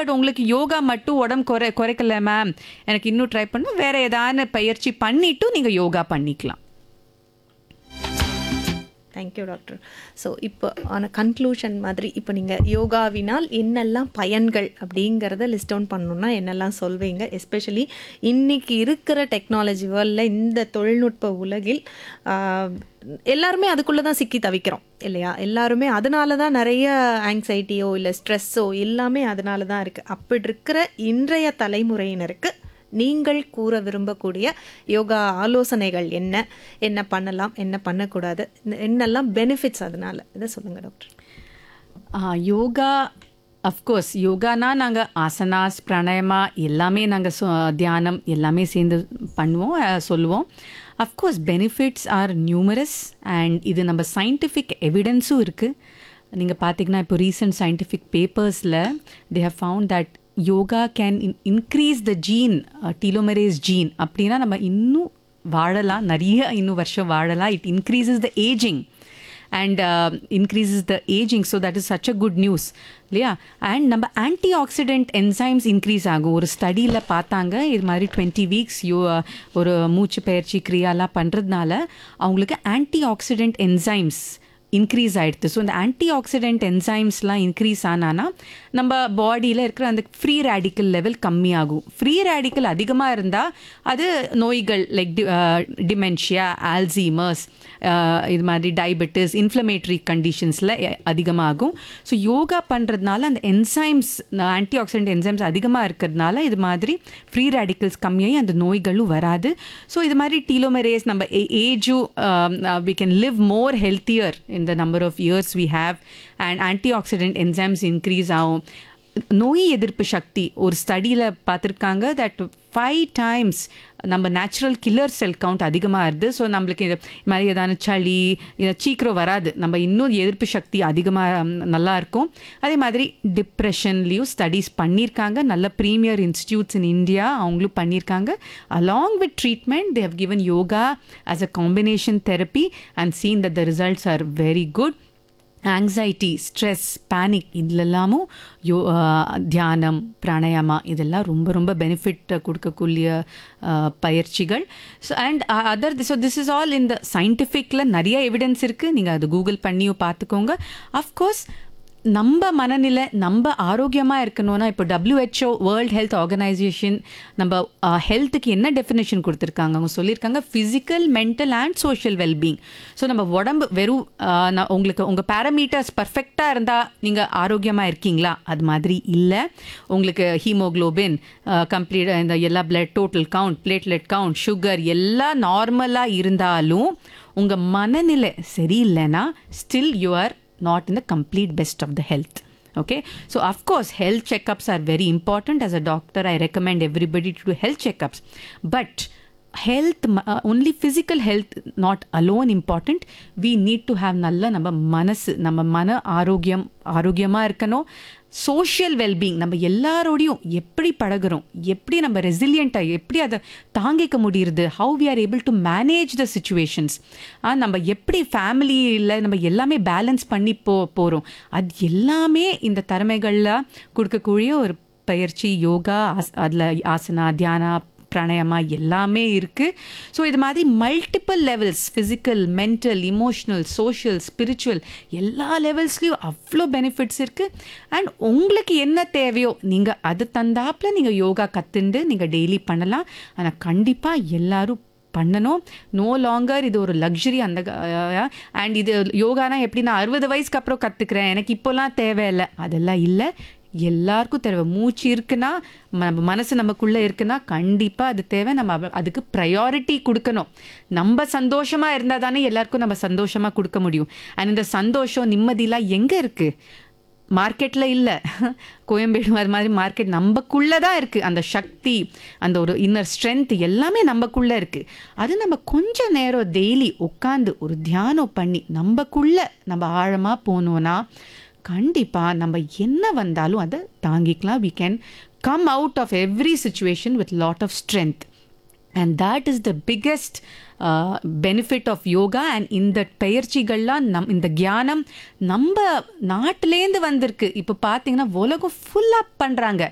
but உங்களுக்கு யோகா மட்டும் உடம்பு குறை குறைக்கல மேம் எனக்கு இன்னும் ட்ரை பண்ணணும் வேற ஏதாவது பயிற்சி பண்ணிட்டு நீங்க யோகா பண்ணிக்கலாம் தேங்க்யூ டாக்டர் ஸோ இப்போ ஆன கன்க்ளூஷன் மாதிரி இப்போ நீங்கள் யோகாவினால் என்னெல்லாம் பயன்கள் அப்படிங்கிறத லிஸ்ட் டவுன் பண்ணணும்னா என்னெல்லாம் சொல்வீங்க எஸ்பெஷலி இன்னைக்கு இருக்கிற டெக்னாலஜி வேர்ல்டில் இந்த தொழில்நுட்ப உலகில் ஆஹ், எல்லாருமே அதுக்குள்ளே தான் சிக்கி தவிக்கிறோம் இல்லையா எல்லாருமே அதனால தான் நிறைய ஆங்ஸைட்டியோ இல்லை ஸ்ட்ரெஸ்ஸோ எல்லாமே அதனால தான் இருக்குது அப்படி இருக்கிற இன்றைய தலைமுறையினருக்கு நீங்கள் கூற விரும்பக்கூடிய யோகா ஆலோசனைகள் என்ன என்ன பண்ணலாம் என்ன பண்ணக்கூடாது என்ன- என்னெல்லாம் பெனிஃபிட்ஸ் அதனால இதை சொல்லுங்க டாக்டர் ஆ, யோகா அஃப்கோர்ஸ் யோகானா நாங்கள் ஆசனாஸ் பிராணாயமா எல்லாமே நாங்கள் தியானம் எல்லாமே சேர்ந்து பண்ணுவோம் அஹ், சொல்லுவோம் of course benefits are numerous and இது நம்ம சயின்டிஃபிக் எவிடன்ஸும் இருக்குது நீங்கள் பார்த்தீங்கன்னா இப்போ ரீசெண்ட் சயின்டிஃபிக் பேப்பர்ஸில் they have found that yoga can increase the gene telomerase gene அப்படின்னா நம்ம இன்னும் வாழலாம் நிறைய இன்னும் வருஷம் வாழலாம் it increases the ageing and uh, increases the aging so that is such a good news இல்லையா அண்ட் நம்ம ஆன்டி ஆக்சிடென்ட் என்சைம்ஸ் இன்க்ரீஸ் ஆகும் ஒரு ஸ்டடியில் பார்த்தாங்க இது மாதிரி டுவெண்ட்டி வீக்ஸ் யோ ஒரு மூச்சு பயிற்சி கிரியாலாம் பண்ணுறதுனால அவங்களுக்கு ஆன்டி ஆக்சிடென்ட் என்சைம்ஸ் இன்க்ரீஸ் ஆயிடுது ஸோ இந்த ஆன்டி ஆக்சிடென்ட் என்சைம்ஸ்லாம் இன்க்ரீஸ் ஆனானா நம்ம பாடியில் இருக்கிற அந்த ஃப்ரீ ரேடிக்கல் லெவல் கம்மியாகும் ஃப்ரீ ரேடிக்கல் அதிகமாக இருந்தால் அது நோய்கள் லைக் டிமென்ஷியா ஆல்சீமர்ஸ் இது மாதிரி டயபெட்டிஸ் இன்ஃப்ளமேட்டரி கண்டிஷன்ஸில் அதிகமாகும் ஸோ யோகா பண்ணுறதுனால அந்த என்சைம்ஸ் ஆன்டி ஆக்சிடென்ட் என்சைம்ஸ் அதிகமாக இருக்கிறதுனால இது மாதிரி ஃப்ரீ ரேடிக்கல்ஸ் கம்மியாகி அந்த நோய்களும் வராது ஸோ இது மாதிரி டீலோமரேஸ் நம்ம ஏஜும் we can live more healthier in the number of years we have and antioxidant enzymes increase ஆகும் நோய் எதிர்ப்பு சக்தி ஒரு ஸ்டடியில் பார்த்துருக்காங்க தட் ஃபைவ் டைம்ஸ் நம்ம நேச்சுரல் கில்லர் செல் கவுண்ட் அதிகமாக இருது ஸோ நம்மளுக்கு இது மாதிரி ஏதான சளி இது சீக்கிரம் வராது நம்ம இன்னும் எதிர்ப்பு சக்தி அதிகமாக நல்லா இருக்கும் அதே மாதிரி டிப்ரெஷன்லேயும் ஸ்டடீஸ் பண்ணியிருக்காங்க நல்ல ப்ரீமியர் இன்ஸ்டியூட்ஸ் இன் இந்தியா அவங்களும் பண்ணியிருக்காங்க along with treatment they have given yoga as a combination therapy and seen that the results are very good anxiety stress panic இதுலெல்லாமும் யோ தியானம் பிராணாயாமா இதெல்லாம் ரொம்ப ரொம்ப பெனிஃபிட் கொடுக்கக்கூடிய அஹ், பயிற்சிகள் so and other so this is all இந்த சயின்டிஃபிக்கில் நிறைய எவிடன்ஸ் இருக்குது நீங்கள் அது கூகுள் பண்ணியும் பார்த்துக்கோங்க அஃப்கோர்ஸ் நம்ம மனநிலை நம்ம ஆரோக்கியமாக இருக்கணும்னா இப்போ WHO வேர்ல்ட் ஹெல்த் ஆர்கனைசேஷன் நம்ம ஹெல்த்துக்கு என்ன டெஃபினேஷன் கொடுத்துருக்காங்க அவங்க சொல்லியிருக்காங்க physical mental and social wellbeing so நம்ம உடம்பு வெறும் ஆஹ், நான் உங்களுக்கு உங்கள் பேராமீட்டர்ஸ் பர்ஃபெக்டாக இருந்தால் நீங்கள் ஆரோக்கியமாக இருக்கீங்களா அது மாதிரி இல்லை உங்களுக்கு ஹீமோக்ளோபின் கம்ப்ளீட் இந்த எல்லா blood total count platelet count sugar எல்லாம் நார்மலாக இருந்தாலும் உங்கள் மனநிலை சரியில்லைன்னா still you are not in the complete best of the health okay so of course health checkups are very important as a doctor i recommend everybody to do health checkups but health uh, only physical health not alone important we need to have நல்ல நம்ம மனசு நம்ம மன ஆரோக்கியம் ஆரோக்கியமாக இருக்கணும் social well-being நம்ம எல்லாரோடையும் எப்படி பழகுறோம் எப்படி நம்ம ரெசிலியண்ட்டாக எப்படி அதை தாங்கிக்க முடியுது how we are able to manage the situations நம்ம எப்படி ஃபேமிலியில் நம்ம எல்லாமே பேலன்ஸ் பண்ணி போ போகிறோம் அது எல்லாமே இந்த திறமைகளில் கொடுக்கக்கூடிய ஒரு பயிற்சி யோகா அதில் ஆசனா தியானா பிராணாயமா எல்லாமே இருக்குது ஸோ இது மாதிரி multiple levels physical mental emotional social spiritual எல்லா லெவல்ஸ்லேயும் அவ்வளோ பெனிஃபிட்ஸ் இருக்குது அண்ட் உங்களுக்கு என்ன தேவையோ நீங்கள் அது தந்தாப்பில் நீங்கள் யோகா கற்றுண்டு நீங்கள் டெய்லி பண்ணலாம் ஆனால் கண்டிப்பாக எல்லாரும் பண்ணணும் நோ லாங்கர் இது ஒரு லக்ஸரி அந்த அண்ட் இது யோகானா எப்படி நான் அறுபது வயசுக்கு அப்புறம் கற்றுக்கிறேன் எனக்கு இப்போல்லாம் தேவையில்லை அதெல்லாம் இல்லை எல்லாருக்கும் தேவை மூச்சு இருக்குன்னா நம்ம மனசு நமக்குள்ளே இருக்குன்னா கண்டிப்பாக அது தேவை நம்ம அவ- அதுக்கு ப்ரையாரிட்டி கொடுக்கணும் நம்ம சந்தோஷமாக இருந்தால் தானே எல்லாருக்கும் நம்ம சந்தோஷமாக கொடுக்க முடியும் அண்ட் இந்த சந்தோஷம் நிம்மதிலாம் எங்கே இருக்குது மார்க்கெட்டில் இல்லை கோயம்பேடு அது மாதிரி மார்க்கெட் நமக்குள்ளே தான் இருக்குது அந்த சக்தி அந்த ஒரு இன்னர் ஸ்ட்ரென்த் எல்லாமே நமக்குள்ளே இருக்குது அது நம்ம கொஞ்ச நேரம் டெய்லி உட்காந்து ஒரு தியானம் பண்ணி நமக்குள்ளே நம்ம ஆழமாக போனோன்னா கண்டிப்பாக நம்ம என்ன வந்தாலும் அதை தாங்கிக்கலாம் we can come out of every situation with lot of strength and that is the biggest benefit of yoga and இந்த பயிற்சிகள்லாம் நம் இந்த தியானம் நம்ம நாட்டிலேருந்து வந்திருக்கு இப்போ பார்த்தீங்கன்னா உலகம் ஃபுல்லாக பண்ணுறாங்க